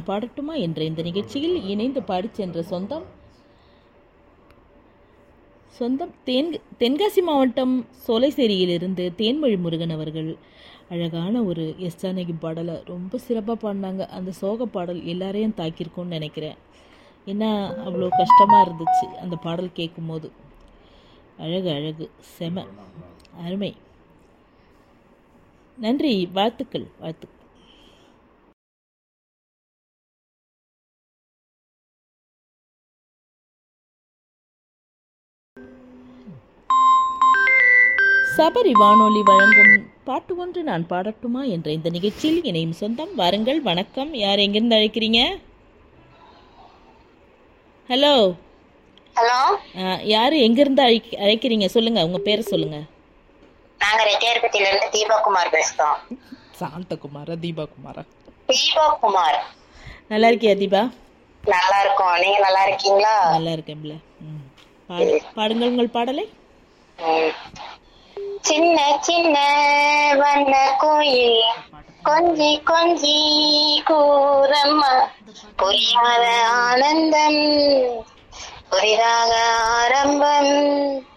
பாடட்டுமா என்ற இந்த நிகழ்ச்சியில் இணைந்து பாடிச் சென்ற சொந்தம் சொந்தம் தென் தென்காசி மாவட்டம் சோலைசேரியிலிருந்து தேன்மொழி முருகன் அவர்கள் அழகான ஒரு எஸ் ஜானகி பாடலை ரொம்ப சிறப்பாக பாடினாங்க அந்த சோக பாடல் எல்லாரையும் தாக்கியிருக்கும்னு நினைக்கிறேன் ஏன்னா அவ்வளோ கஷ்டமாக இருந்துச்சு அந்த பாடல் கேட்கும்போது அழகு அழகு செம அருமை நன்றி வாழ்த்துக்கள் வாழ்த்துக்கள் சபரி வானொலி வழங்கும் பாட்டு ஒன்று நான் பாடட்டுமா என்ற இந்த நிகழ்ச்சியில் இணையும் சொந்தம் வாருங்கள் வணக்கம் யார் எங்கிருந்து அழைக்கிறீங்க ஹலோ ஹலோ யார் எங்கிருந்து அழைக்க அழைக்கிறீங்க சொல்லுங்க உங்க பேரை சொல்லுங்க நாங்க ரெட்டியார்பட்டியில இருந்து தீபகுமார் பேசுறோம் சாந்தகுமாரா தீபா குமாரா தீபகுமார் நல்லா இருக்கியா தீபா நல்லா இருக்கோம் நீங்க நல்லா இருக்கீங்களா நல்லா இருக்கேன்ல ம். பாடு பாடுங்கள் உங்கள் பாடலை ம். சின்ன சின்ன வண்ண கோயில் கொஞ்சி கொஞ்சி கூறம்மா புரியாத ஆனந்தம் புரிதாக ஆரம்பம்